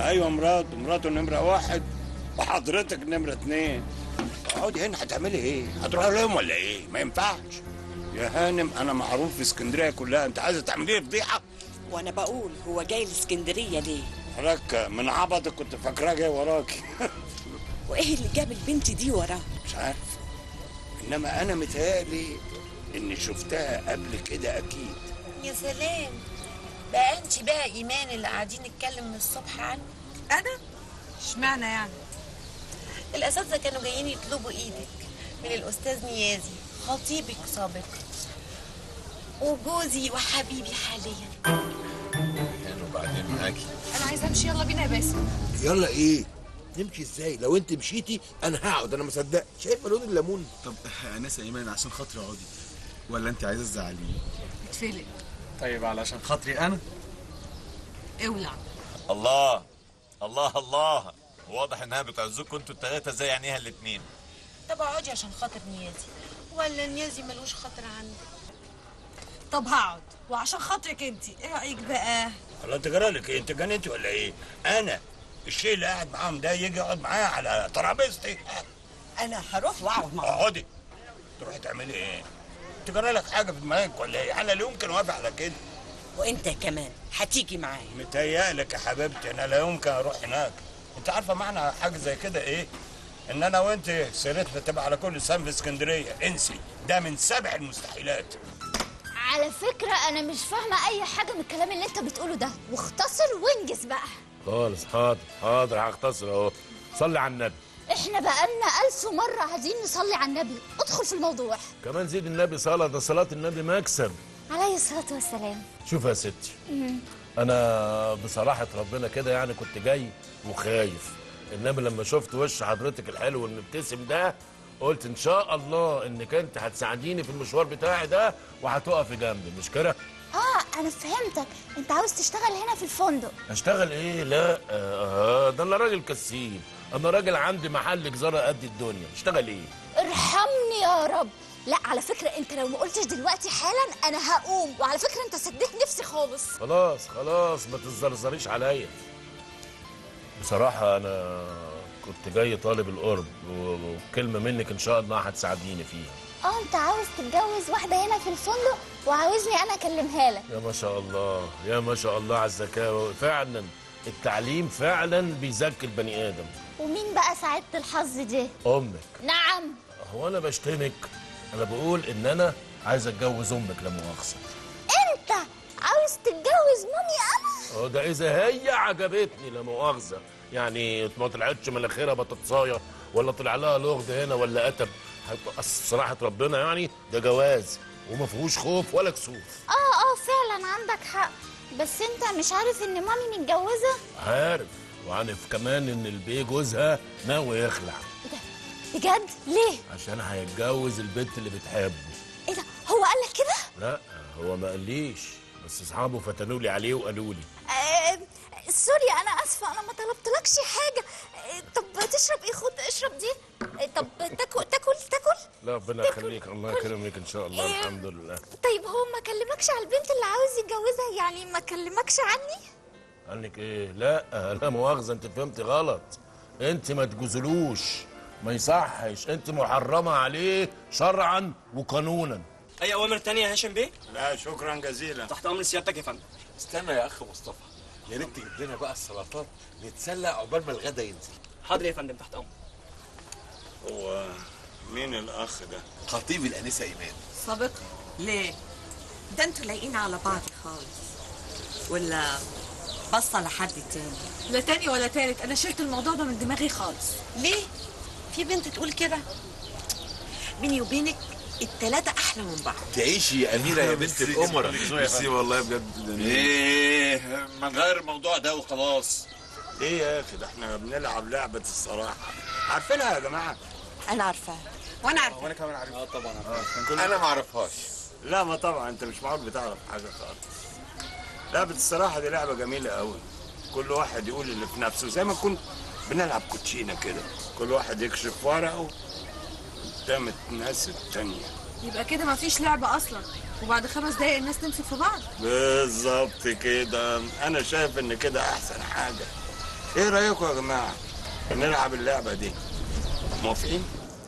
ايوه مراته مراته نمره واحد وحضرتك نمره اتنين اقعدي هنا هتعملي ايه؟ هتروحي لهم ولا ايه؟ ما ينفعش يا هانم انا معروف في اسكندريه كلها انت عايزه تعملي لي فضيحه؟ وانا بقول هو جاي الاسكندريه ليه حضرتك من عبطك كنت فاكراه جاي وراكي وايه اللي جاب البنت دي وراه مش عارف انما انا متهيألي اني شفتها قبل كده اكيد يا سلام بقى انت بقى ايمان اللي قاعدين نتكلم من الصبح عنه انا اشمعنى يعني الاساتذه كانوا جايين يطلبوا ايدك من الاستاذ نيازي خطيبك سابق وجوزي وحبيبي حاليا وبعدين معاكي انا عايزه امشي يلا بينا يا باسم يلا ايه نمشي ازاي لو انت مشيتي انا هقعد انا مصدق شايفه لون الليمون طب انسه ايمان عشان خاطري اقعدي ولا انت عايزه تزعليني اتفلق طيب علشان خاطري انا اولع الله الله الله واضح انها بتعزكم انتوا التلاتة زي عينيها الاتنين طب اقعدي عشان خاطر نيازي ولا نيازي ملوش خاطر عندك طب هقعد وعشان خاطرك انت ايه رايك بقى الله انت جرالك ايه؟ انت جننتي ولا ايه؟ انا الشيء اللي قاعد معاهم ده يجي يقعد معايا على ترابيزتي انا هروح واقعد معاه اقعدي تروحي تعملي ايه؟ انت جرالك حاجه في دماغك ولا ايه؟ انا لا يمكن اوافق على كده وانت كمان هتيجي معايا متهيألك يا حبيبتي انا لا يمكن اروح هناك انت عارفه معنى حاجه زي كده ايه ان انا وانت سيرتنا تبقى على كل لسان في اسكندريه انسي ده من سبع المستحيلات على فكرة أنا مش فاهمة أي حاجة من الكلام اللي أنت بتقوله ده واختصر وانجز بقى خالص حاضر حاضر هختصر اهو صلي على النبي إحنا بقالنا ألف مرة عايزين نصلي على النبي ادخل في الموضوع كمان زيد النبي صلاة ده صلاة النبي مكسب عليه الصلاة والسلام شوف يا ستي انا بصراحة ربنا كده يعني كنت جاي وخايف انما لما شفت وش حضرتك الحلو المبتسم ده قلت ان شاء الله انك انت هتساعديني في المشوار بتاعي ده وهتقفي جنبي مش كده آه أنا فهمتك أنت عاوز تشتغل هنا في الفندق اشتغل ايه لا آه ده انا راجل كسيب انا راجل عندي محل جزارة قد الدنيا اشتغل ايه ارحمني يا رب لا على فكرة أنت لو ما قلتش دلوقتي حالا أنا هقوم وعلى فكرة أنت سديت نفسي خالص خلاص خلاص ما تتزرزريش عليا بصراحة أنا كنت جاي طالب القرب و- وكلمة منك إن شاء الله هتساعديني فيها اه انت عاوز تتجوز واحدة هنا في الفندق وعاوزني انا اكلمها لك يا ما شاء الله يا ما شاء الله على الذكاء فعلا التعليم فعلا بيزكي البني آدم ومين بقى سعادة الحظ دي أمك نعم هو أنا بشتمك أنا بقول إن أنا عايز أتجوز أمك لا مؤاخذة انت عاوز تتجوز مامي انا اه ده إذا هي عجبتني لا مؤاخذة يعني ما طلعتش مناخيرها بطاطساية ولا طلع لها لغد هنا ولا قتب هيبقى- أصل بصراحة ربنا يعني ده جواز وما فيهوش خوف ولا كسوف اه اه فعلا عندك حق بس انت مش عارف ان مامي متجوزة عارف وعارف كمان ان البيه جوزها ناوي يخلع ايه ده بجد ليه عشان هيتجوز البنت اللي بتحبه ايه ده هو قال لك كده لا هو ما قاليش بس اصحابه فتنوا لي عليه وقالوا لي آه سوري انا اسفه انا ما طلبتلكش حاجه آه طب تشرب ايه خد اشرب دي آه طب تاكل تاكل تاكل لا ربنا يخليك الله يكرمك ان شاء الله إيه؟ الحمد لله طيب هو ما كلمكش على البنت اللي عاوز يتجوزها يعني ما كلمكش عني قالك ايه لا لا مؤاخذه انت فهمت غلط انت ما تجوزلوش ما يصحش انت محرمه عليه شرعا وقانونا اي اوامر تانية يا هاشم بيه لا شكرا جزيلا تحت امر سيادتك يا فندم استنى يا اخ مصطفى يا ريت تجيب لنا بقى السلطات نتسلى عقبال ما الغدا ينزل حاضر يا فندم تحت امر هو مين الاخ ده خطيب الانسه ايمان سابق ليه ده انتوا لايقين على بعض خالص ولا بصة لحد تاني لا تاني ولا تالت انا شلت الموضوع ده من دماغي خالص ليه في بنت تقول كده بيني وبينك التلاتة احلى من بعض تعيشي يا اميره يا بنت الامراء ميرسي والله بجد ايه ما نغير الموضوع ده وخلاص ايه يا اخي ده احنا بنلعب لعبه الصراحه عارفينها يا جماعه انا عارفاها وانا عارفه وانا كمان عارف اه طبعا انا ما اعرفهاش لا ما طبعا انت مش معقول بتعرف حاجه خالص لعبه الصراحه دي لعبه جميله قوي كل واحد يقول اللي في نفسه زي ما نكون بنلعب كوتشينه كده كل واحد يكشف ورقه قدام الناس التانيه يبقى كده ما فيش لعبة اصلا وبعد خمس دقايق الناس تمسك في بعض بالظبط كده انا شايف ان كده احسن حاجه ايه رايكم يا جماعه نلعب اللعبه دي موافقين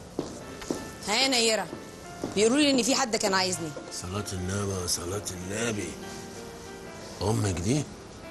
ها يا نيره بيقولوا لي ان في حد كان عايزني صلاة النبي صلاة النبي أمك دي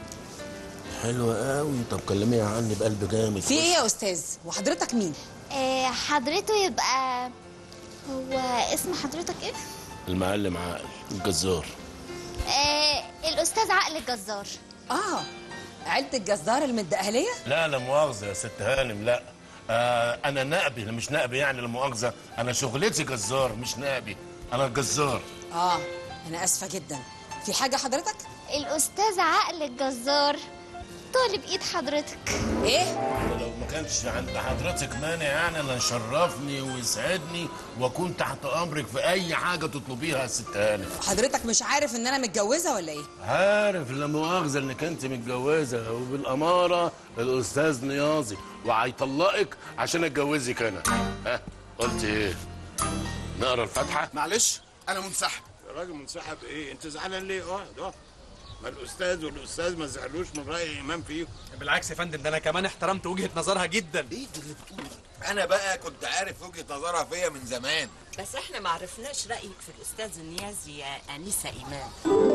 حلوة قوي طب كلميها عني بقلب جامد في ايه يا استاذ وحضرتك مين آه حضرته يبقى هو اسم حضرتك ايه؟ المعلم عقل الجزار آه الأستاذ عقل الجزار اه عيله الجزار المدقهليه لا لا مؤاخذة يا ست هانم لا آه أنا نائبي مش نائبي يعني لا مؤاخذة أنا شغلتي جزار مش نائبي أنا الجزار اه انا اسفه جدا في حاجه حضرتك الأستاذ عقل الجزار طالب إيد حضرتك ايه لو ما كانش عند حضرتك مانع يعني انا يشرفني ويسعدني واكون تحت امرك في اي حاجه تطلبيها يا ست هانم حضرتك مش عارف ان انا متجوزه ولا ايه عارف لا مؤاخذه انك انت متجوزه وبالاماره الاستاذ نياظي وهيطلقك عشان اتجوزك انا ها قلت ايه نقرا الفاتحه معلش انا منسحب يا راجل منسحب ايه انت زعلان ليه اقعد اقعد ما الاستاذ والاستاذ ما زعلوش من راي الامام فيهم بالعكس يا فندم ده انا كمان احترمت وجهه نظرها جدا ايه ده اللي بتقوله انا بقى كنت عارف وجهه نظرها فيا من زمان بس احنا ما عرفناش رايك في الاستاذ النيازي يا انسه ايمان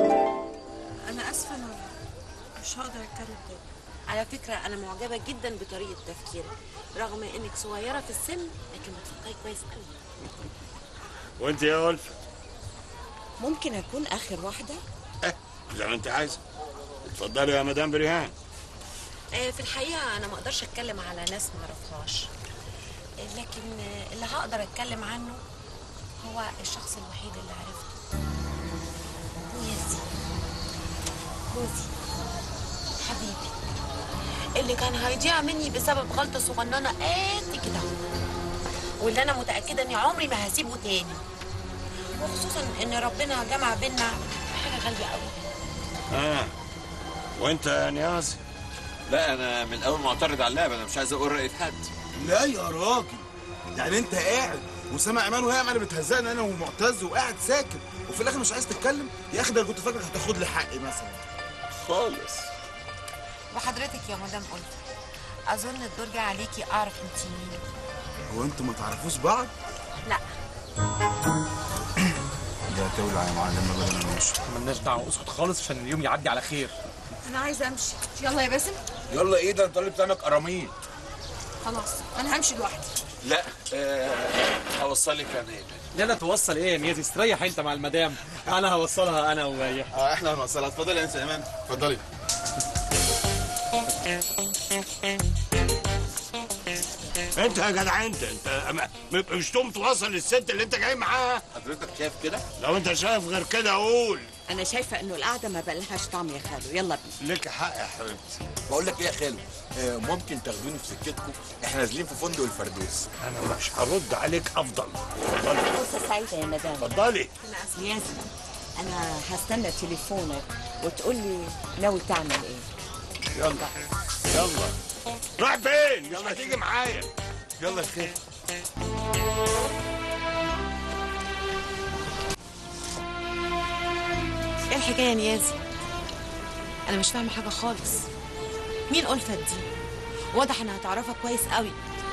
انا اسفه انا مش هقدر اتكلم تاني على فكرة أنا معجبة جدا بطريقة تفكيرك رغم إنك صغيرة في السن لكن بتفكري كويس قوي وانت يا ألفت ممكن اكون اخر واحده اه زي ما انت عايزه اتفضلي يا مدام بريهان آه، في الحقيقة أنا ما أقدرش أتكلم على ناس ما أعرفهاش آه، لكن آه، اللي هقدر أتكلم عنه هو الشخص الوحيد اللي عرفته جوزي جوزي حبيبي اللي كان هيضيع مني بسبب غلطة صغننة قد كده واللي أنا متأكدة إني عمري ما هسيبه تاني وخصوصا إن ربنا جمع بينا حاجة غالية قوي اه وانت يا نيازي لا انا من الاول معترض على اللعبه انا مش عايز اقول راي في حد لا يا راجل يعني انت قاعد وسامع ايمان وهي عماله بتهزقني انا ومعتز وقاعد ساكت وفي الاخر مش عايز تتكلم يا اخي ده أنا كنت فاكرك هتاخد لي حقي مثلا خالص وحضرتك يا مدام قلت أظن الدور جه عليكي أعرف أنت مين هو انتوا ما تعرفوش بعض؟ لا ده تولع يا معلم بدل ما نمشي ملناش دعوه اسكت خالص عشان اليوم يعدي على خير انا عايزه امشي يلا يا باسم يلا ايه ده انت طالب سمك قراميط خلاص انا همشي لوحدي لا آه، هوصلك انا هنا لا لا توصل ايه يا نيازي استريح انت مع المدام انا هوصلها انا وهي اه احنا هنوصلها اتفضلي يا انسه ايمان اتفضلي انت يا جدع انت انت أما- م- مش تقوم توصل للست اللي انت جاي معاها حضرتك شايف كده لو انت شايف غير كده قول انا شايفه انه القعده ما بقالهاش طعم يا خالو يلا بينا لك حق يا حبيبتي بقول لك ايه يا خالو آه، ممكن تاخدوني في سكتكم احنا نازلين في فندق الفردوس انا مش هرد عليك افضل اتفضلي فرصه سعيده يا مدام اتفضلي نيازي انا هستنى تليفونك وتقول لي ناوي تعمل ايه يلا يلا رايح فين مش هتيجي معايا يلا يا خالو إيه الحكاية يا نيازي أنا مش فاهمة حاجة خالص مين ألفت دي واضح إنها تعرفك كويس قوي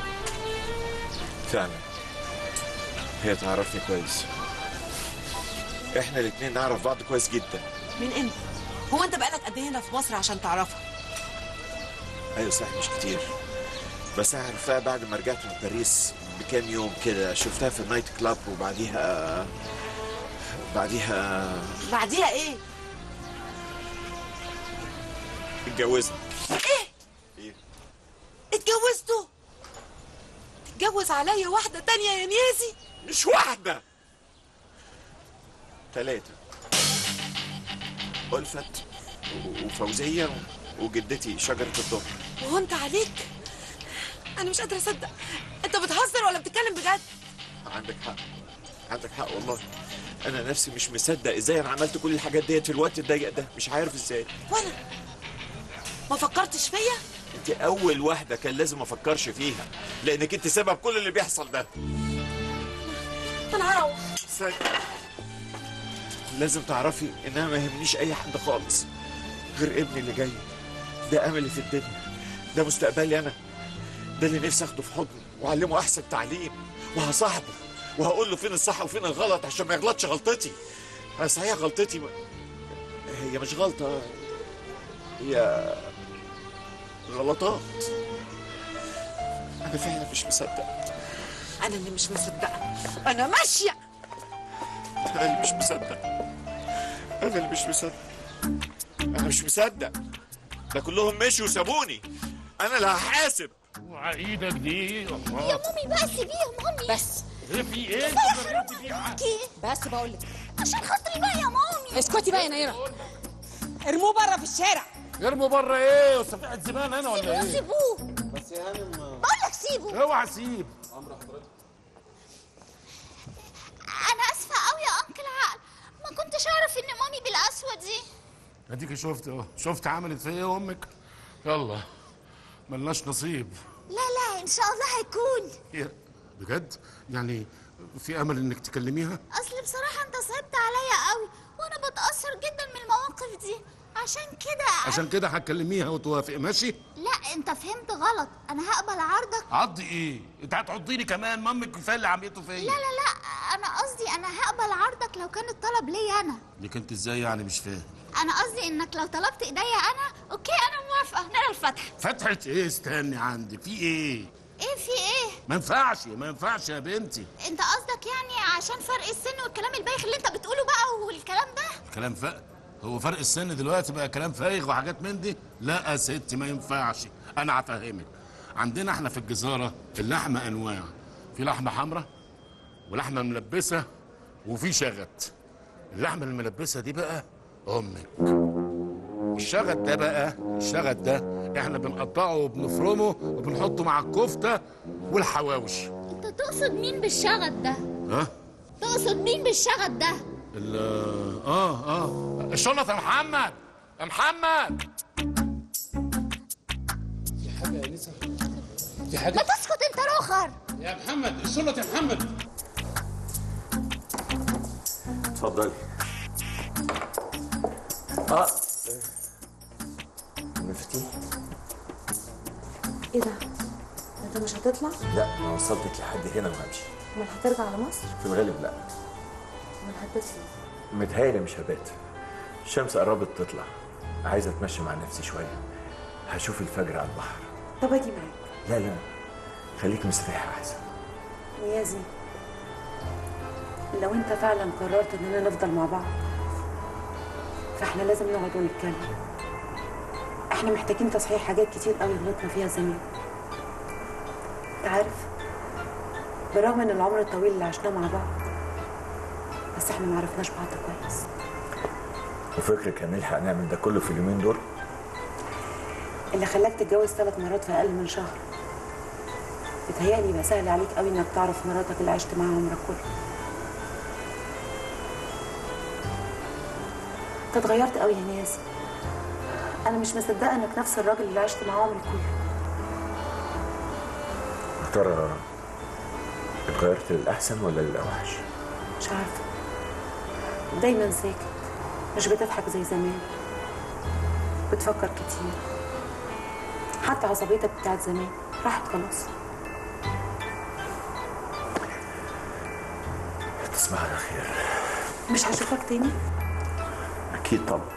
فعلا هي تعرفني كويس احنا الاتنين نعرف بعض كويس جدا من إمتى هو أنت بقالك قد إيه هنا في مصر عشان تعرفها ايوه صح مش كتير بس انا عرفتها بعد ما رجعت من باريس بكام يوم كده شفتها في النايت كلاب وبعديها بعديها بعديها إيه اتجوزنا اتجوزته تتجوز عليا واحدة تانية يا نيازي مش واحدة ثلاثة ألفت و- وفوزية و- وجدتي شجرة الظهر وهو أنت عليك أنا مش قادرة أصدق أنت بتهزر ولا بتتكلم بجد عندك حق عندك حق والله أنا نفسي مش مصدق إزاي أنا عملت كل الحاجات ديت في الوقت الضيق ده مش عارف إزاي وأنا ما فكرتش فيا أنت أول واحدة كان لازم أفكرش فيها لأنك أنت سبب كل اللي بيحصل ده أنا هروح استنى. لازم تعرفي إن أنا ما يهمنيش أي حد خالص غير ابني اللي جاي ده أملي في الدنيا ده مستقبلي انا ده اللي نفسي اخده في حضني واعلمه احسن تعليم وهصاحبه وهقول له فين الصح وفين الغلط عشان ما يغلطش غلطتي انا صحيح غلطتي م... هي مش غلطه هي غلطات انا فعلا مش مصدق انا اللي مش مصدقه انا ماشيه انا اللي مش مصدق انا اللي مش مصدق انا مش مصدق ده كلهم مشوا وسابوني انا اللي هحاسب وعيدك دي يا مامي بقى سيبيه يا مامي بس ايه في ايه كفايه حرام عليكي بس بقول لك عشان خاطري بقى يا مامي اسكتي بقى يا نيره ارموه بره في الشارع ارموا بره ايه وسفيحة زمان انا ولا ايه سيبوه بس يا هانم بقول لك سيبه اوعى سيب انا اسفه قوي يا انكل عقل ما كنتش اعرف ان مامي بالقسوه دي اديك شفت اهو شفت عملت فيا ايه امك يلا ملناش نصيب لا لا ان شاء الله هيكون يا- بجد يعني في امل انك تكلميها اصل بصراحه انت صعبت عليا قوي وانا بتاثر جدا من المواقف دي عشان كده عشان كده هتكلميها وتوافق ماشي لا انت فهمت غلط انا هقبل عرضك عضي ايه انت هتعضيني كمان مامك كفايه اللي عملته فيا لا لا لا انا قصدي انا هقبل عرضك لو كان الطلب ليا انا ليك انت ازاي يعني مش فاهم انا قصدي انك لو طلبت ايديا انا اوكي انا موافقه نرى الفتح فتحة ايه استني عندي في ايه ايه في ايه ما ينفعش ما ينفعش يا بنتي انت قصدك يعني عشان فرق السن والكلام البايخ اللي انت بتقوله بقى والكلام ده كلام فرق هو فرق السن دلوقتي بقى كلام فايغ وحاجات من دي لا يا ستي ما ينفعش انا هفهمك عندنا احنا في الجزاره اللحمه انواع في لحمه حمراء ولحمه ملبسه وفي شغت اللحمه الملبسه دي بقى امك الشغت ده بقى الشغت ده احنا بنقطعه وبنفرمه وبنحطه مع الكفته والحواوشي انت تقصد مين بالشغط ده ها تقصد مين بالشغط ده ال اه اه الشنط يا محمد يا محمد في حاجه يا نسا في ما حاجه تسكت انت رخر يا محمد الشنط يا محمد اتفضلي اه مفتي ايه ده؟ انت مش هتطلع؟ لا انا وصلتك لحد هنا وهمشي امال هترجع على مصر؟ في الغالب لا امال هتطلع؟ متهيألي مش هبات الشمس قربت تطلع عايز اتمشى مع نفسي شويه هشوف الفجر على البحر طب اجي معاك لا لا خليك مستريحه احسن نيازي لو انت فعلا قررت اننا نفضل مع بعض فاحنا لازم نقعد ونتكلم احنا محتاجين تصحيح حاجات كتير قوي غلطنا فيها زمان انت عارف بالرغم من العمر الطويل اللي عشناه مع بعض بس احنا ما عرفناش بعض كويس وفكرك هنلحق نعمل ده كله في اليومين دول اللي خلاك تتجوز ثلاث مرات في اقل من شهر بتهيألي يبقى سهل عليك قوي انك تعرف مراتك اللي عشت معاها عمرك كله انت اتغيرت قوي يا ناس انا مش مصدقه انك نفس الراجل اللي عشت معاه عمري كله يا ترى اتغيرت للاحسن ولا للاوحش مش عارفه دايما ساكت مش بتضحك زي زمان بتفكر كتير حتى عصبيتك بتاعت زمان راحت خلاص تصبح على خير مش هشوفك تاني اكيد طبعا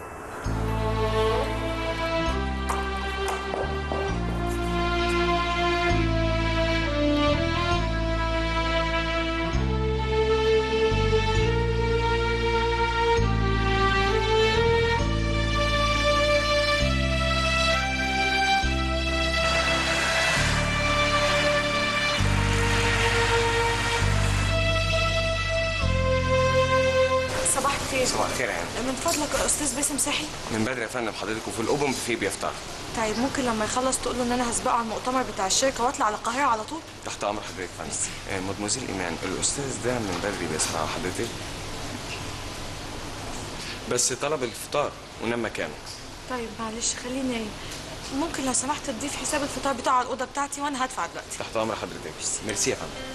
صباح الخير صباح الخير يا هانم من فضلك الاستاذ باسم صحي من بدري يا فندم حضرتك وفي الاوبن بوفيه بيفطر طيب ممكن لما يخلص تقول له ان انا هسبقه على المؤتمر بتاع الشركه واطلع على القاهره على طول تحت امر حضرتك يا فندم آه، مدموزيل ايمان الاستاذ ده من بدري بيسمع حضرتك بس طلب الفطار ونام مكانه طيب معلش خليني ممكن لو سمحت تضيف حساب الفطار بتاعه على الاوضه بتاعتي وانا هدفع دلوقتي تحت امر حضرتك ميرسي يا فندم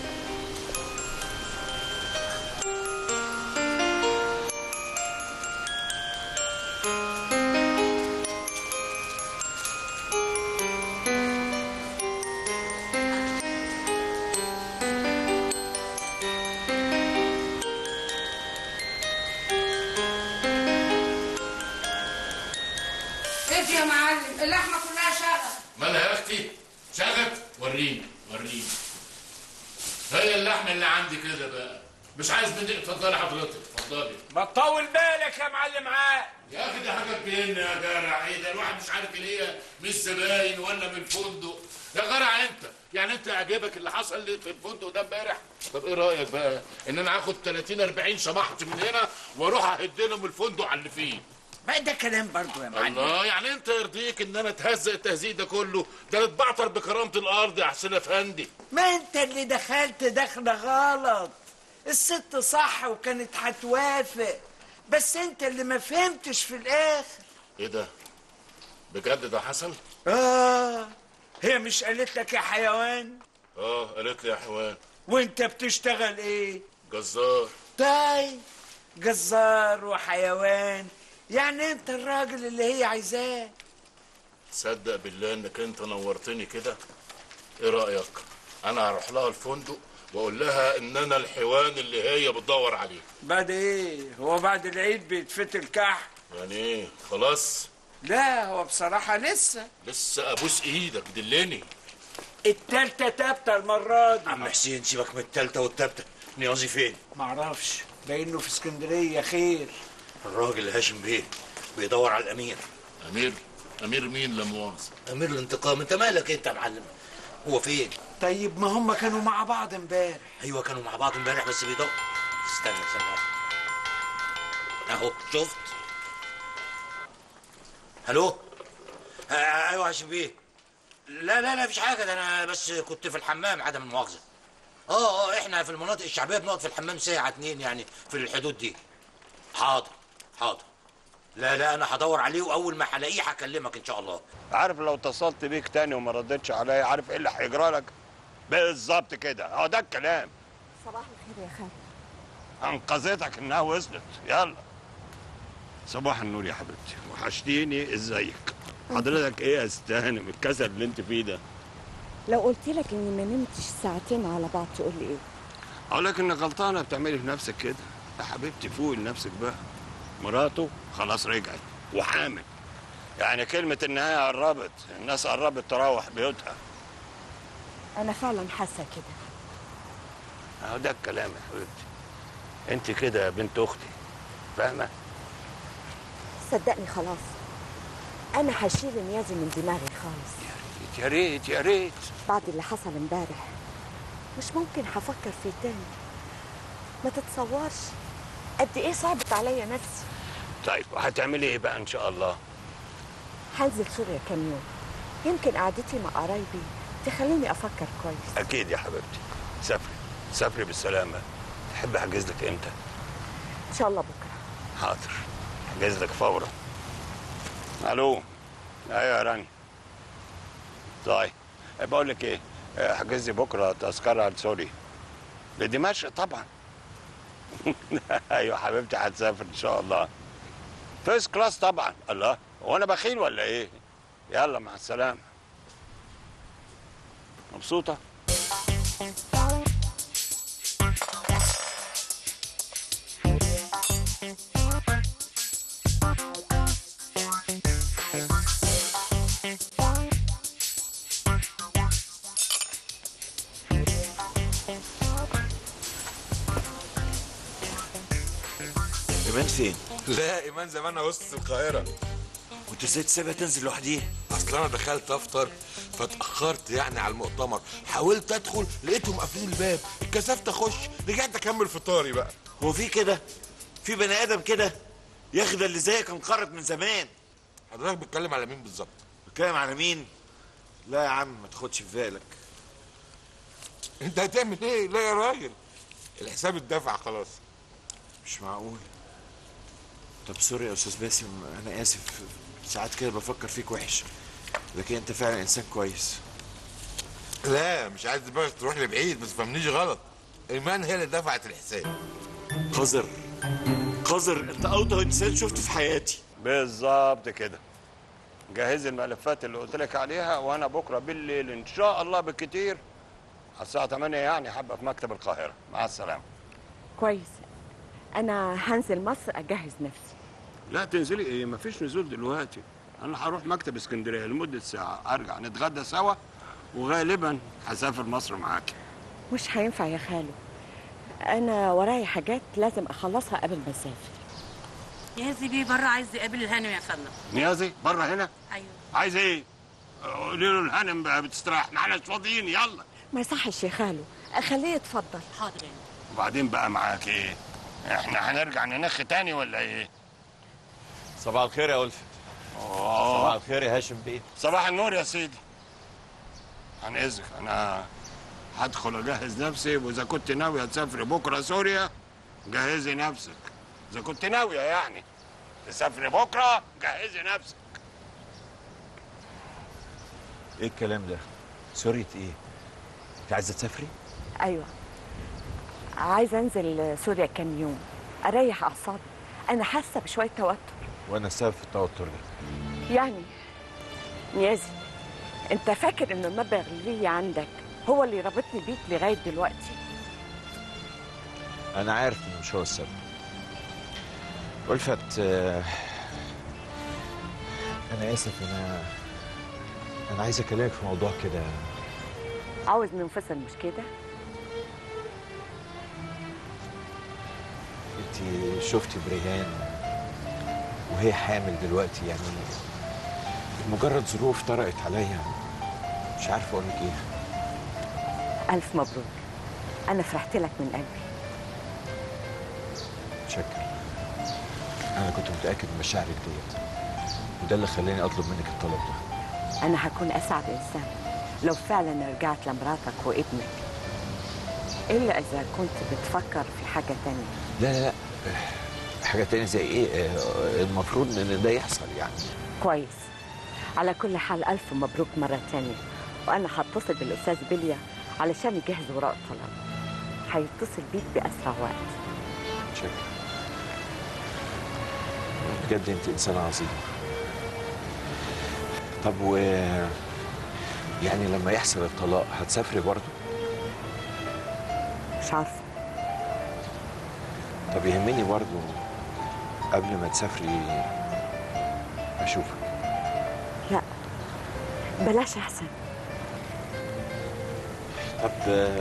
زيت يا معلم اللحمه كلها شغل مالها يا اختي شغل وريني وريني هي اللحمه اللي عندي كده بقى مش عايز مني اتفضلي حضرتك اتفضلي ما تطول بالك يا معلم عاد يا اخي دي حاجه تبين يا جرع ايه ده الواحد مش عارف اللي هي مش زباين ولا من الفندق يا جرع انت يعني انت عجبك اللي حصل لي في الفندق ده امبارح طب ايه رايك بقى ان انا هاخد 30 40 شمحت من هنا واروح اهد لهم الفندق على اللي فيه ما ده كلام برضو يا معلم الله يعني انت يرضيك ان انا اتهزق التهزيق ده كله ده انا اتبعتر بكرامه الارض يا حسين افندي ما انت اللي دخلت دخله غلط الست صح وكانت هتوافق بس انت اللي ما فهمتش في الاخر ايه ده بجد ده حصل اه هي مش قالت لك يا حيوان اه قالت لي يا حيوان وانت بتشتغل ايه جزار طيب جزار وحيوان يعني انت الراجل اللي هي عايزاه تصدق بالله انك انت نورتني كده ايه رايك انا هروح لها الفندق واقول لها ان انا الحيوان اللي هي بتدور عليه بعد ايه هو بعد العيد بيتفتل كحك يعني ايه خلاص لا هو بصراحة لسه لسه ابوس ايدك دلني التالتة تابتة المرة دي عم حسين سيبك من التالتة والتابتة نيازي فين؟ معرفش باينه في اسكندرية خير الراجل هاشم بيه بيدور على الأمير امير امير مين لا مؤاخذه أمير الانتقام أنت مالك أنت يا معلم؟ هو فين؟ طيب ما هم كانوا مع بعض امبارح أيوه كانوا مع بعض امبارح بس بيدور استنى استنى أهو شفت؟ ألو؟ آه أيوه هاشم بيه لا لا لا مفيش حاجة ده أنا بس كنت في الحمام عدم المؤاخذة اه اه احنا في المناطق الشعبيه بنقعد في الحمام ساعه اتنين يعني في الحدود دي حاضر حاضر لا لا انا هدور عليه واول ما هلاقيه هكلمك ان شاء الله عارف لو اتصلت بيك تاني وما ردتش عليا عارف ايه اللي هيجرى لك بالظبط كده اه ده الكلام صباح الخير يا خالد انقذتك انها وصلت يلا صباح النور يا حبيبتي وحشتيني ازيك حضرتك ايه يا ستهانم الكسل اللي انت فيه ده لو قلت لك اني ما نمتش ساعتين على بعض تقول لي ايه اقول لك انك غلطانه بتعملي في نفسك كده يا حبيبتي فوقي لنفسك بقى مراته خلاص رجعت وحامل يعني كلمة النهاية قربت الناس قربت تروح بيوتها انا فعلا حاسه كده اهو ده الكلام يا حبيبتي انت كده يا بنت اختي فاهمة صدقني خلاص انا هشيل نيازي من دماغي خالص يا ريت يا ريت بعد اللي حصل امبارح مش ممكن هفكر فيه تاني ما تتصورش قد ايه صعبت عليا نفسي طيب وهتعملي ايه بقى ان شاء الله هنزل سوريا كام يوم يمكن قعدتي مع قرايبي تخليني افكر كويس اكيد يا حبيبتي سافري سافري بالسلامة تحب احجز لك امتى ان شاء الله بكره حاضر احجز لك فورا الو ايوه يا راني طيب بقول لك ايه احجز لي بكره تذكره لسوري لدمشق طبعا ايوه حبيبتي هتسافر ان شاء الله فيرست كلاس طبعا الله هو انا بخيل ولا ايه يلا مع السلامه مبسوطه ايمان فين؟ لا ايمان زمانها وسط القاهره وانت ازاي تسيبها تنزل لوحديها؟ اصل انا دخلت افطر فاتاخرت يعني على المؤتمر حاولت ادخل لقيتهم قافلين الباب اتكسفت اخش رجعت اكمل فطاري بقى هو في كده؟ في بني ادم كده؟ يا اخي ده اللي زيك انقرض من زمان حضرتك بتتكلم على مين بالظبط؟ بتتكلم على مين؟ لا يا عم ما تاخدش في بالك انت هتعمل ايه؟ لا يا راجل الحساب اتدفع خلاص مش معقول طب سوري يا استاذ باسم انا اسف ساعات كده بفكر فيك وحش لكن انت فعلا انسان كويس لا مش عايز دماغك تروح لبعيد بس فهمنيش غلط ايمان هي اللي دفعت الحساب قذر قذر انت اوطى انسان شفته في حياتي بالظبط كده جهزي الملفات اللي قلت لك عليها وانا بكره بالليل ان شاء الله بالكتير على الساعه 8 يعني هبقى في مكتب القاهره مع السلامه كويس انا هنزل مصر اجهز نفسي لا تنزلي ايه مفيش نزول دلوقتي انا هروح مكتب اسكندريه لمده ساعه ارجع نتغدى سوا وغالبا هسافر مصر معاكي مش هينفع يا خالو انا ورايا حاجات لازم اخلصها قبل ما اسافر يا بيه بره عايز يقابل الهانم يا فندم نيازي بره هنا ايوه عايز ايه قولي له الهانم بقى بتستريح ما احناش فاضيين يلا ما يصحش يا خالو اخليه يتفضل حاضر يعني وبعدين بقى معاك ايه احنا هنرجع ننخ تاني ولا ايه صباح الخير يا ألفت صباح الخير يا هاشم بيه صباح النور يا سيدي عن اذنك انا هدخل اجهز نفسي واذا كنت ناويه تسافري بكره سوريا جهزي نفسك اذا كنت ناويه يعني تسافري بكره جهزي نفسك ايه الكلام ده؟ سورية ايه؟ انت عايزة تسافري؟ ايوه عايزه انزل سوريا كام يوم اريح اعصابي انا حاسه بشويه توتر وانا السبب في التوتر ده يعني نيازي انت فاكر ان المبلغ اللي عندك هو اللي رابطني بيك لغايه دلوقتي انا عارف انه مش هو السبب ألفت آه، انا اسف انا انا عايز اكلمك في موضوع كده عاوز ننفصل مش كده انت شفتي بريهان وهي حامل دلوقتي يعني مجرد ظروف طرقت عليا مش عارف اقول لك ايه الف مبروك انا فرحت لك من قلبي شكر انا كنت متاكد من مشاعرك ديت وده اللي خلاني اطلب منك الطلب ده انا هكون اسعد انسان لو فعلا رجعت لمراتك وابنك الا اذا كنت بتفكر في حاجه تانية لا لا لا حاجه تانية زي ايه آه، المفروض ان ده يحصل يعني كويس على كل حال الف مبروك مره تانية وانا هتصل بالاستاذ بليا علشان يجهز ورق الطلاق هيتصل بيك باسرع وقت شكرا بجد انت انسانه عظيمه طب و يعني لما يحصل الطلاق هتسافري برضه مش عارفه طب يهمني برضه قبل ما تسافري اشوفك لا بلاش احسن طب آه،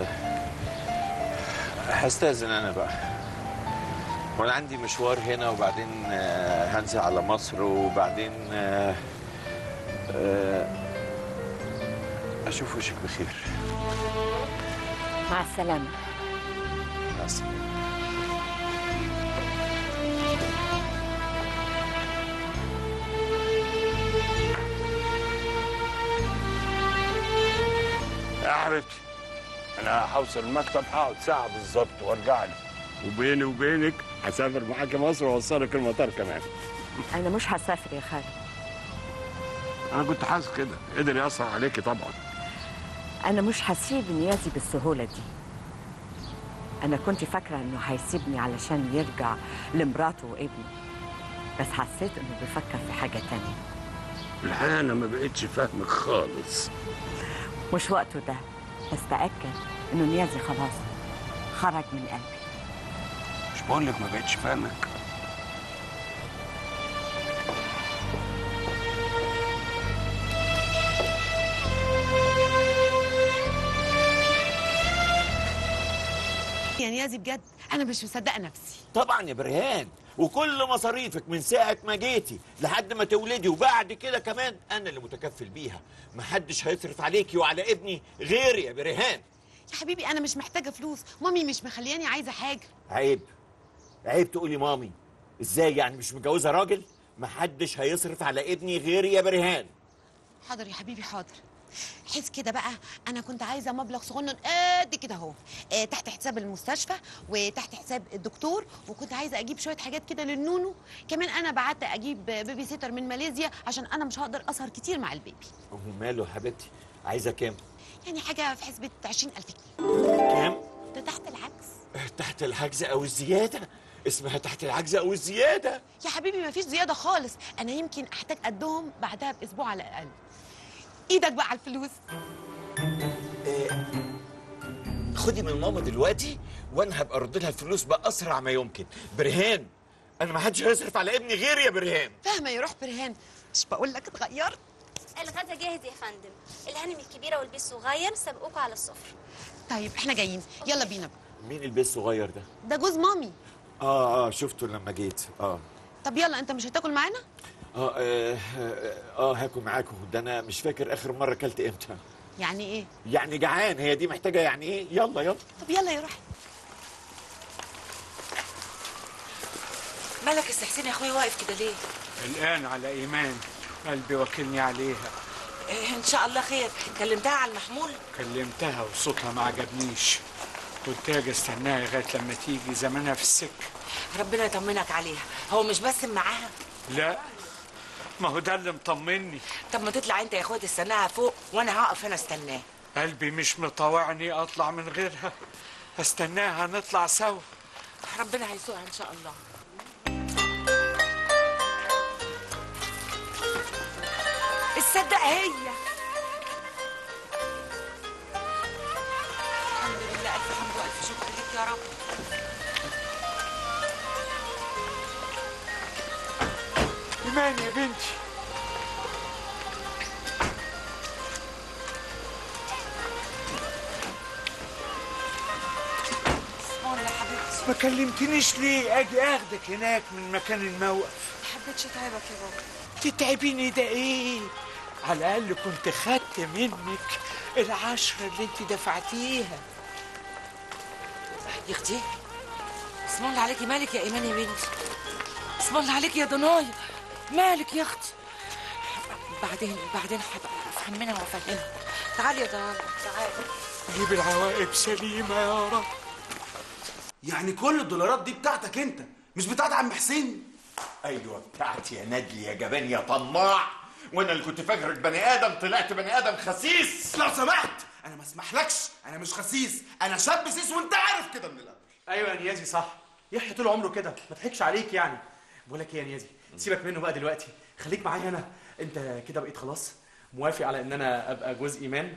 هستأذن انا بقى وانا عندي مشوار هنا وبعدين آه، هنزل على مصر وبعدين آه، آه، اشوف وشك بخير مع السلامه مع السلامه يا حبيبتي انا هوصل المكتب هقعد ساعه بالظبط وارجع لك وبيني وبينك هسافر معاكي مصر واوصلك المطار كمان انا مش هسافر يا خالد انا كنت حاسس كده قدر ياثر عليكي طبعا انا مش هسيب نيازي بالسهوله دي انا كنت فاكره انه هيسيبني علشان يرجع لمراته وابنه بس حسيت انه بيفكر في حاجه تانية الحقيقه انا ما بقتش فاهمك خالص مش وقته ده بس تاكد انه نيازي خلاص خرج من قلبي مش بقول لك ما بقتش فاهمك يا نيازي بجد انا مش مصدقه نفسي طبعا يا برهان وكل مصاريفك من ساعة ما جيتي لحد ما تولدي وبعد كده كمان أنا اللي متكفل بيها محدش هيصرف عليكي وعلى ابني غيري يا برهان يا حبيبي انا مش محتاجه فلوس مامي مش مخلياني عايزه حاجه عيب عيب تقولي مامي ازاي يعني مش متجوزة راجل محدش هيصرف على ابني غيري يا برهان حاضر يا حبيبي حاضر حس كده بقى انا كنت عايزه مبلغ صغنن قد كده اهو آه، تحت حساب المستشفى وتحت حساب الدكتور وكنت عايزه اجيب شويه حاجات كده للنونو كمان انا بعت اجيب بيبي سيتر من ماليزيا عشان انا مش هقدر اسهر كتير مع البيبي وماله يا حبيبتي عايزة كام يعني حاجه في حسبه 20000 جنيه كام ده تحت العكس تحت الحجز أو الزيادة اسمها تحت العجز أو الزيادة يا حبيبي مفيش زياده خالص انا يمكن احتاج قدهم بعدها باسبوع على الاقل ايدك بقى على الفلوس خدي من ماما دلوقتي وانا هبقى ارد لها الفلوس باسرع ما يمكن برهان انا ما حدش هيصرف على ابني غيري يا برهان فاهمه يا روح برهان مش بقول لك اتغيرت الغدا جاهز يا فندم الهانم الكبيره والبي الصغير سبقوكوا على السفره طيب احنا جايين يلا بينا بقى مين البيت الصغير ده ده جوز مامي اه اه شفته لما جيت اه طب يلا انت مش هتاكل معانا اه اه, آه, آه هاكل معاكم ده انا مش فاكر اخر مره اكلت امتى يعني ايه يعني جعان هي دي محتاجه يعني ايه يلا يلا طب يلا يا روحي مالك يا حسين يا اخويا واقف كده ليه؟ الآن على إيمان قلبي وكلني عليها إيه ان شاء الله خير كلمتها على المحمول كلمتها وصوتها ما عجبنيش قلت اجي استناها لغايه لما تيجي زمانها في السكه ربنا يطمنك عليها هو مش بس معاها لا ما هو ده اللي مطمني طب ما تطلع انت يا اخويا تستناها فوق وانا هقف هنا استناه قلبي مش مطوعني اطلع من غيرها استناها نطلع سوا ربنا هيسوقها ان شاء الله تصدق هي الحمد لله الف حمد والف شكر ليك يا رب ايمان يا بنتي اسمعوا يا حبيبتي ما كلمتنيش ليه اجي اخدك هناك من مكان الموقف ما حبيتش اتعبك يا بابا تتعبيني ده ايه على الاقل كنت خدت منك العشرة اللي انت دفعتيها يا اختي اسم الله عليكي مالك يا ايمان يا بنتي اسم الله عليكي يا ضنايا مالك يا اختي بعدين بعدين هبقى افهمها وافهمها تعالي يا ضنايا تعالي جيب العواقب سليمة يا رب يعني كل الدولارات دي بتاعتك انت مش بتاعت عم حسين ايوه بتاعتي يا ندلي يا جبان يا طماع وانا اللي كنت فاكرك بني ادم طلعت بني ادم خسيس لو سمحت انا ما اسمحلكش انا مش خسيس انا شاب سيس وانت عارف كده من الاول ايوه يا نيازي صح يحيى طول عمره كده ما تضحكش عليك يعني بقول لك ايه يا نيازي سيبك منه بقى دلوقتي خليك معايا هنا انت كده بقيت خلاص موافق على ان انا ابقى جوز ايمان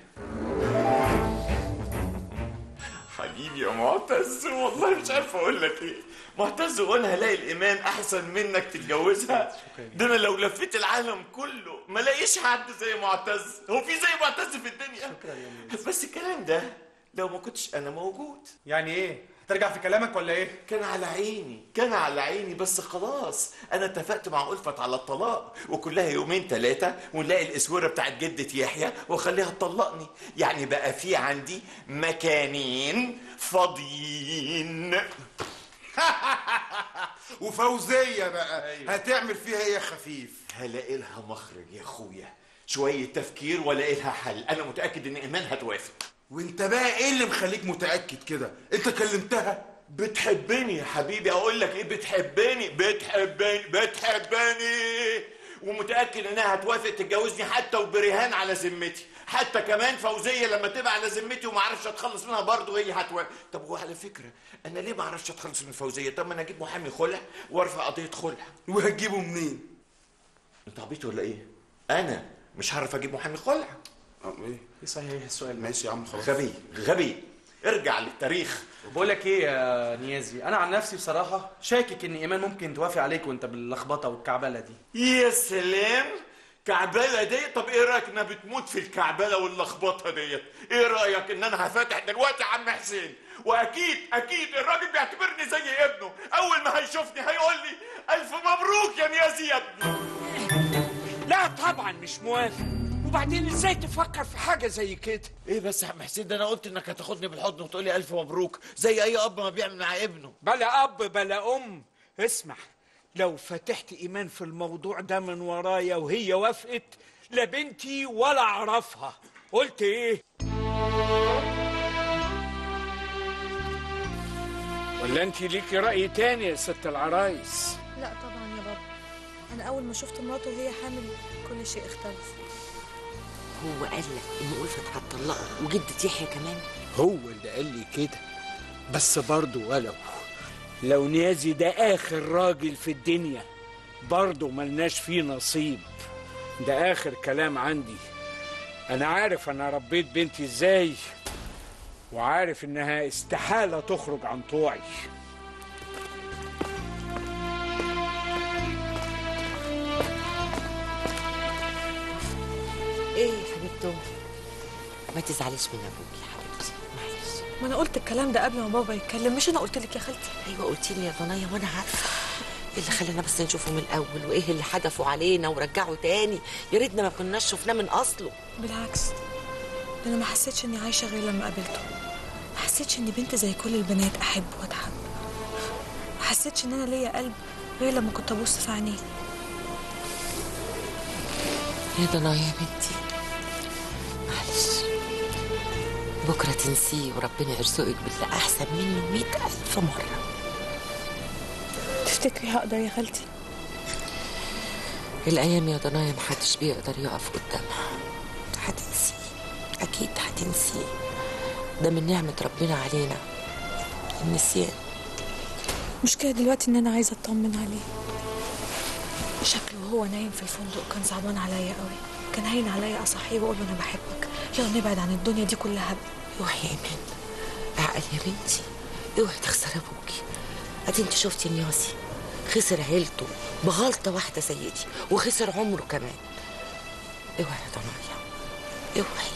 حبيبي يا معتز والله مش عارف اقول لك ايه معتز وانا هلاقي الايمان احسن منك تتجوزها ده انا لو لفيت العالم كله ما لاقيش حد زي معتز هو في زي معتز في الدنيا بس الكلام ده لو ما كنتش انا موجود يعني ايه ترجع في كلامك ولا ايه كان على عيني كان على عيني بس خلاص انا اتفقت مع ألفت على الطلاق وكلها يومين ثلاثة ونلاقي الاسورة بتاعت جدة يحيى واخليها تطلقني يعني بقى في عندي مكانين فاضيين وفوزية بقى هتعمل فيها ايه يا خفيف هلاقي لها مخرج يا اخويا شوية تفكير ولاقي لها حل انا متأكد ان ايمان هتوافق وانت بقى ايه اللي مخليك متأكد كده انت كلمتها بتحبني يا حبيبي اقول لك ايه بتحبني بتحبني بتحبني ومتاكد انها هتوافق تتجوزني حتى وبرهان على ذمتي حتى كمان فوزيه لما تبقى على ذمتي وما اعرفش اتخلص منها برضه هي هتوافق طب وعلى فكره انا ليه ما اعرفش اتخلص من فوزيه طب ما انا اجيب محامي خلع وارفع قضيه خلع وهتجيبه منين انت عبيط ولا ايه انا مش هعرف اجيب محامي خلع ايه ايه صحيح السؤال ماشي يا عم خلاص غبي غبي ارجع للتاريخ بقول لك ايه يا نيازي انا عن نفسي بصراحه شاكك ان ايمان ممكن توافق عليك وانت باللخبطه والكعبله دي يا سلام كعبله دي طب ايه رايك انها بتموت في الكعبله واللخبطه ديت ايه رايك ان انا هفتح دلوقتي عم حسين واكيد اكيد الراجل بيعتبرني زي ابنه اول ما هيشوفني هيقول لي الف مبروك يا نيازي يا ابني لا طبعا مش موافق وبعدين ازاي تفكر في حاجة زي كده ايه بس يا عم حسين ده انا قلت انك هتاخدني بالحضن وتقول لي الف مبروك زي اي اب ما بيعمل مع ابنه بلا اب بلا ام اسمع لو فتحت ايمان في الموضوع ده من ورايا وهي وافقت لا بنتي ولا اعرفها قلت ايه ولا انت ليكي راي تاني يا ست العرايس لا طبعا يا بابا انا اول ما شفت مراته وهي حامل كل شيء اختلف هو قال لك ان ألفت هتطلقه وجدة يحيى كمان هو اللي قال لي كده بس برضه ولو لو نيازي ده اخر راجل في الدنيا برضه ملناش فيه نصيب ده اخر كلام عندي انا عارف انا ربيت بنتي ازاي وعارف انها استحالة تخرج عن طوعي ايه يا حبيبتي أمي؟ ما تزعليش من ابوك يا حبيبتي معلش ما انا قلت الكلام ده قبل ما بابا يتكلم مش انا قلت لك يا خالتي ايوه قلتي لي يا ضنايا وانا عارفه إيه اللي خلانا بس نشوفه من الاول وايه اللي حدفوا علينا ورجعوا تاني يا ريتنا ما كناش شفناه من اصله بالعكس ده انا ما حسيتش اني عايشه غير لما قابلته ما حسيتش اني بنت زي كل البنات احب واتحب ما حسيتش ان انا ليا قلب غير لما كنت ابص في عينيه يا ضنايا يا بنتي معلش بكره تنسيه وربنا يرزقك باللي احسن منه مئة الف مره تفتكري هقدر يا خالتي الايام يا ضنايا محدش بيقدر يقف قدامها هتنسيه اكيد هتنسيه ده من نعمه ربنا علينا النسيان المشكله دلوقتي ان انا عايزه اطمن عليه شكله وهو نايم في الفندق كان صعبان عليا قوي كان هين عليا اصحيه واقول له انا بحبك يلا نبعد عن الدنيا دي كلها اوعي يا ايمان اعقل يا بنتي اوعي تخسر ابوكي ادي انت شفتي نياسي خسر عيلته بغلطه واحده سيدي وخسر عمره كمان اوعي يا ضنايا اوعي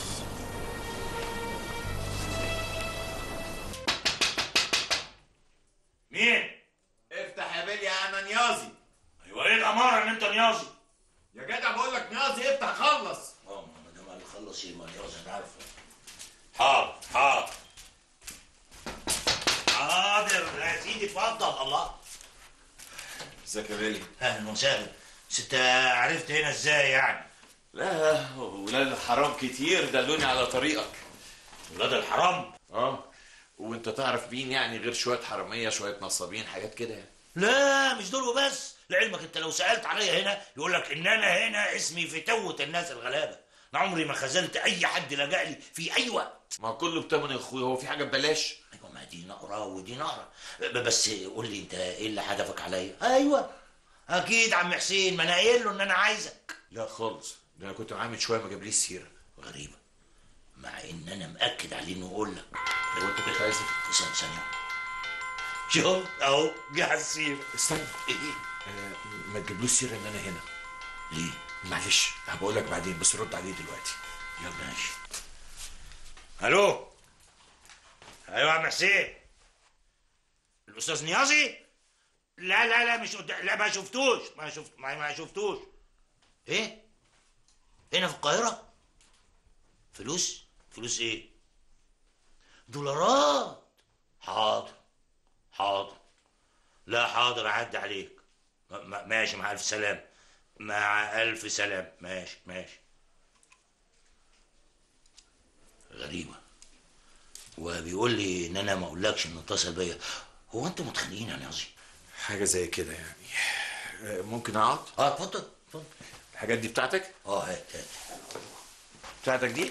مين؟ افتح يا بيلي يا انا نيازي ايوه ايه الاماره ان انت نيازي يا جدع بقول لك نيازي افتح خلص اه ما دام قال خلص ايه ما نيازي انا عارفه حاضر حاضر حاضر يا سيدي اتفضل الله ازيك يا بيلي اهلا وسهلا بس انت عرفت هنا ازاي يعني لا ولاد الحرام كتير دلوني على طريقك ولاد الحرام اه وانت تعرف مين يعني غير شويه حراميه شويه نصابين حاجات كده يعني لا مش دول وبس لعلمك انت لو سالت عليا هنا يقول لك ان انا هنا اسمي فتوة الناس الغلابه انا عمري ما خذلت اي حد لجأ لي في اي وقت ما كله بتمن يا اخويا هو في حاجه ببلاش ايوه ما دي نقره ودي نقره ب- بس قول لي انت ايه اللي حدفك عليا ايوه اكيد عم حسين ما انا قايل له ان انا عايزك لا خالص ده انا كنت معاه من شويه ما جابليش سيره غريبه مع ان انا مأكد عليه انه يقول لك هو انت كنت عايز ثانيه ثانيه شوف اهو جه على السيره استنى ايه آه ما تجيبلوش سيره ان انا هنا ليه معلش هبقول لك بعدين بس رد عليه دلوقتي يلا ماشي الو ايوه يا عم حسين الاستاذ نيازي لا لا لا مش قد... لا ما شفتوش ما شفت ما, ما شفتوش ايه هنا في القاهره فلوس فلوس ايه دولارات حاضر حاضر لا حاضر اعدي عليك م- م- ماشي مع الف سلام مع الف سلام ماشي ماشي غريبة وبيقول لي ان انا ما اقولكش انه اتصل بيا هو انتوا متخانقين يا نيازي حاجه زي كده يعني آه ممكن اقعد اه اتفضل اتفضل الحاجات دي بتاعتك اه هات هات بتاعتك دي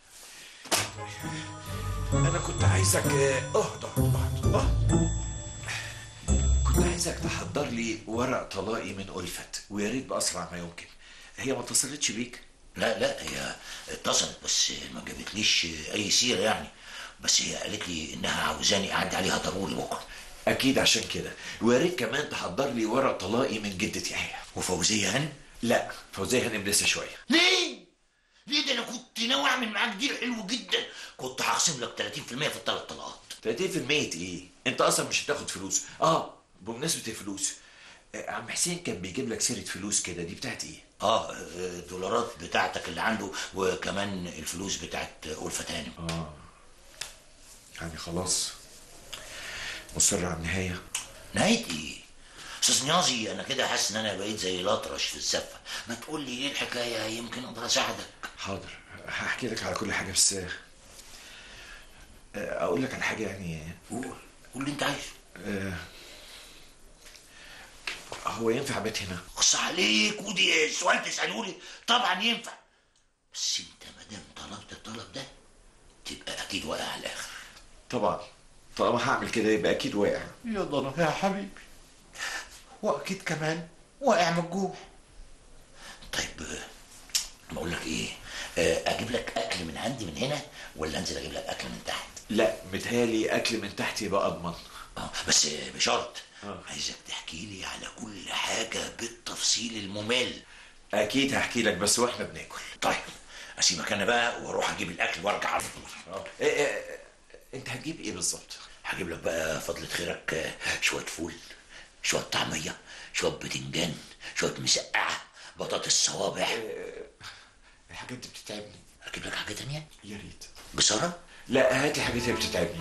انا كنت عايزك آه، اهدى اهدى اهدى كنت عايزك تحضر لي ورق طلاقي من ألفت ويا ريت بأسرع ما يمكن هي ما اتصلتش بيك لا لا هي اتصلت بس ما جابتليش اي سيره يعني بس هي قالت لي انها عاوزاني اعدي عليها ضروري بكره اكيد عشان كده ويا ريت كمان تحضر لي ورق طلاقي من جدة يحيى وفوزيه هانم لا فوزيه هانم لسه شويه ليه؟ ليه ده انا كنت ناوي اعمل معاك ديل حلو جدا كنت هخصم لك 30% في الثلاث طلقات 30% ايه انت اصلا مش هتاخد فلوس اه بمناسبه الفلوس آه، عم حسين كان بيجيب لك سيره فلوس كده دي بتاعت ايه اه الدولارات بتاعتك اللي عنده وكمان الفلوس بتاعت ألفة هانم اه يعني خلاص مصر على النهايه نهاية ايه؟ استاذ نيازي انا كده حاسس ان انا بقيت زي الاطرش في الزفه ما تقول لي ايه الحكايه يمكن اقدر اساعدك حاضر هحكي لك على كل حاجه بس آه، اقول لك على حاجه يعني قول قول اللي انت عايزه آه، هو ينفع بيت هنا خص عليك ودي سؤال تساله لي طبعا ينفع بس انت ما دام طلبت الطلب ده تبقى اكيد واقع على الاخر طبعا طالما هعمل كده يبقى اكيد واقع يا ضنا يا حبيبي واكيد كمان واقع من الجوع طيب آه، بقول لك ايه آه، اجيب لك اكل من عندي من هنا ولا انزل اجيب لك اكل من تحت لا متهيألي اكل من تحت يبقى اضمن اه بس بشرط عايزك تحكي لي على كل حاجه بالتفصيل الممل اكيد هحكي لك بس واحنا بناكل طيب اسيبك انا بقى واروح اجيب الاكل وارجع على طول إيه إيه انت هتجيب ايه بالظبط هجيب لك بقى فضلة خيرك آه، شويه فول شويه طعميه شويه بتنجان شويه مسقعه بطاطس صوابع الحاجات دي بتتعبني اجيب لك حاجه تانية يا ريت بسرعه لا هات الحاجات اللي بتتعبني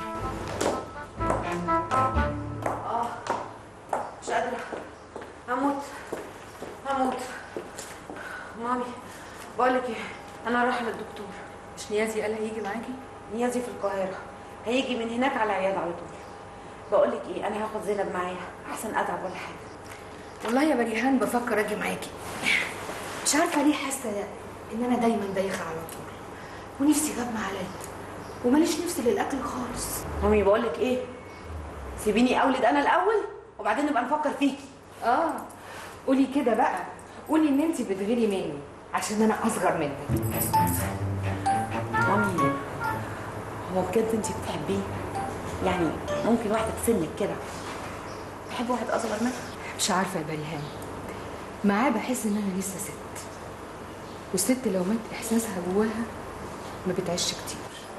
مش قادرة هموت هموت مامي بقولك ايه انا رايحة للدكتور مش نيازي قال هيجي معاكي؟ نيازي في القاهرة هيجي من هناك على عيادة على طول بقولك ايه انا هاخد زينب معايا احسن اتعب ولا حاجة والله يا بريهان بفكر اجي معاكي مش عارفه ليه حاسه ان انا دايما دايخه على طول ونفسي جاب معلات وماليش نفسي للاكل خالص مامي بقولك ايه سيبيني اولد انا الاول وبعدين نبقى نفكر فيكي اه قولي كده بقى قولي ان انت بتغيري مني عشان انا اصغر منك مامي هو بجد انت بتحبيه يعني ممكن واحدة في سنك كده تحب واحد اصغر منك مش عارفه يا بريهان معاه بحس ان انا لسه ست والست لو مات احساسها جواها ما بتعيش كتير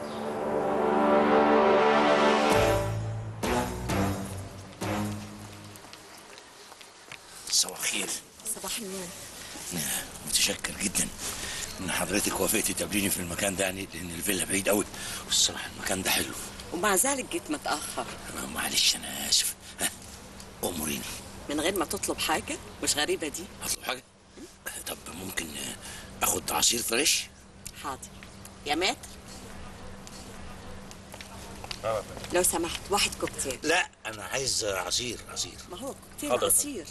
صباح الخير صباح النور متشكر جدا ان حضرتك وافقتي تقابليني في المكان ده يعني لان الفيلا بعيد قوي والصراحه المكان ده حلو ومع ذلك جيت متأخر أنا معلش انا اسف ها اموريني من غير ما تطلب حاجة مش غريبة دي اطلب حاجه طب ممكن آه، اخد عصير فريش حاضر يا مات لو سمحت واحد كوكتيل لا انا عايز عصير عصير ما هو كوكتيل حاضر. عصير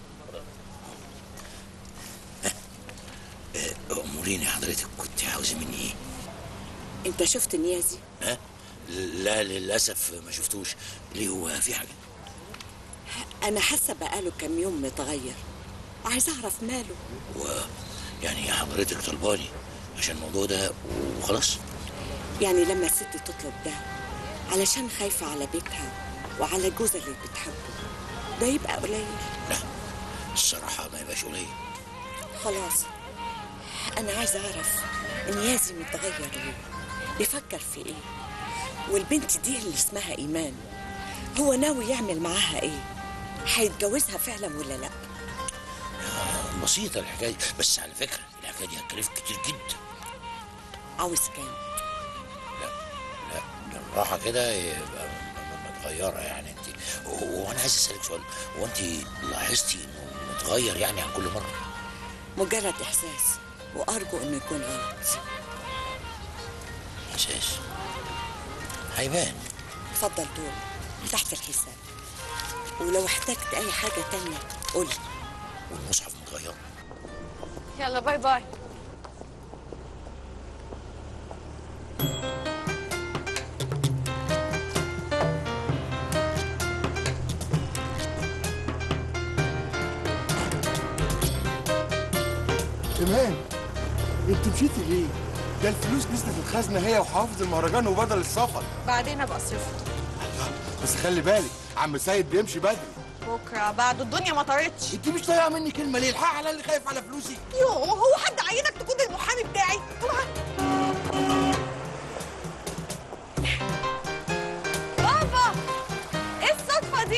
آه، اموريني حضرتك كنت عاوزه مني ايه انت شفت نيازي ها لا للاسف ما شفتوش ليه هو في حاجه انا حاسه بقاله كام يوم متغير وعايزه اعرف ماله و يعني حضرتك طلباني عشان الموضوع ده وخلاص يعني لما الست تطلب ده علشان خايفه على بيتها وعلى جوزها اللي بتحبه ده يبقى قليل الصراحه ما يبقاش قليل خلاص انا عايزه اعرف نيازي متغير ليه بيفكر في ايه والبنت دي اللي اسمها ايمان هو ناوي يعمل معاها ايه هيتجوزها فعلا ولا لا آه، بسيطه الحكايه بس على فكره الحكايه دي هتكلف كتير جدا عاوز كام لا بالراحه كده يبقى متغيره يعني انت وانا عايز اسالك سؤال هو انت لاحظتي انه متغير يعني عن كل مره مجرد احساس وارجو انه يكون غلط احساس هيبان اتفضل دول تحت الحساب ولو احتجت اي حاجه تانية قولي والمصحف متغير يلا باي باي إيمان أنت مشيتي ليه؟ ده الفلوس نزلت الخزنة هي وحافظ المهرجان وبدل السفر بعدين ابقى اصرفه بس خلي بالك عم سيد بيمشي بدري بكره بعد الدنيا ما طارتش انت مش طايقه مني كلمه ليه الحق على اللي خايف على فلوسي يوه هو حد عينك تكون المحامي بتاعي طبعا بابا ايه الصدفه دي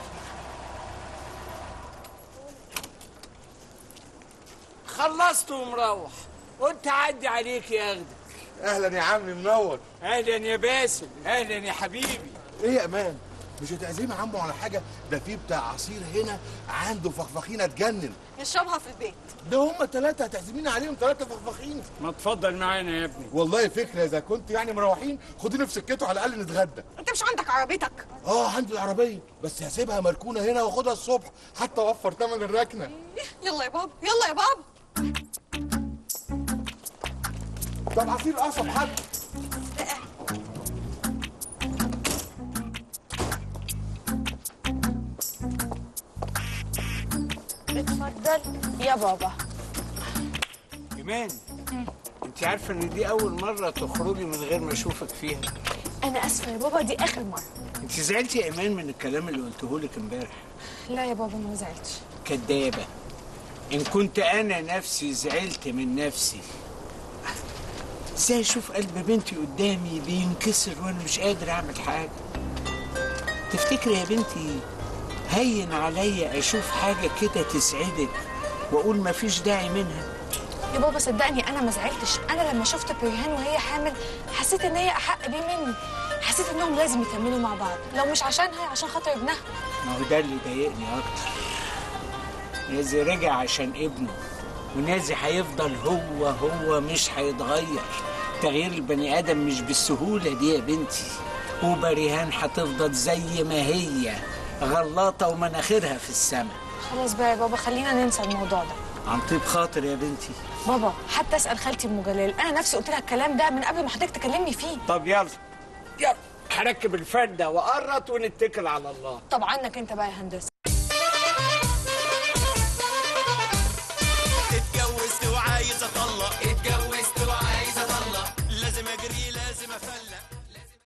خلصت ومروح قلت عدي عليك يا اخدك اهلا يا عمي منور اهلا يا باسم اهلا يا حبيبي ايه يا امان مش هتعزمي عمو على حاجه ده في بتاع عصير هنا عنده فخفخينه تجنن نشربها في البيت ده هم ثلاثه هتعزميني عليهم ثلاثه فخفخين ما تفضل معانا يا ابني والله فكره اذا كنت يعني مروحين خديني في سكته على الاقل نتغدى انت مش عندك عربيتك اه عندي العربيه بس هسيبها مركونه هنا واخدها الصبح حتى اوفر ثمن الركنه يلا يا بابا يلا يا بابا طب عصير قصب حد اتفضل يا بابا ايمان انت عارفه ان دي اول مره تخرجي من غير ما اشوفك فيها انا اسفه يا بابا دي اخر مره انت زعلتي يا ايمان من الكلام اللي قلته لك امبارح لا يا بابا ما زعلتش كدابه ان كنت انا نفسي زعلت من نفسي ازاي اشوف قلب بنتي قدامي بينكسر وانا مش قادر اعمل حاجه تفتكري يا بنتي هين عليا اشوف حاجه كده تسعدك واقول مفيش داعي منها يا بابا صدقني انا ما زعلتش انا لما شفت بريهان وهي حامل حسيت ان هي احق بيه مني حسيت انهم لازم يكملوا مع بعض لو مش عشانها عشان خاطر ابنها ما هو ده اللي ضايقني اكتر نازي رجع عشان ابنه ونازي هيفضل هو هو مش هيتغير تغيير البني ادم مش بالسهوله دي يا بنتي وبريهان هتفضل زي ما هي غلاطه ومناخيرها في السماء خلاص بقى يا بابا خلينا ننسى الموضوع ده عن طيب خاطر يا بنتي بابا حتى اسال خالتي ام جلال انا نفسي قلت لها الكلام ده من قبل ما حضرتك تكلمني فيه طب يلا يلا هركب الفردة وقرط ونتكل على الله طب عنك انت بقى يا هندسه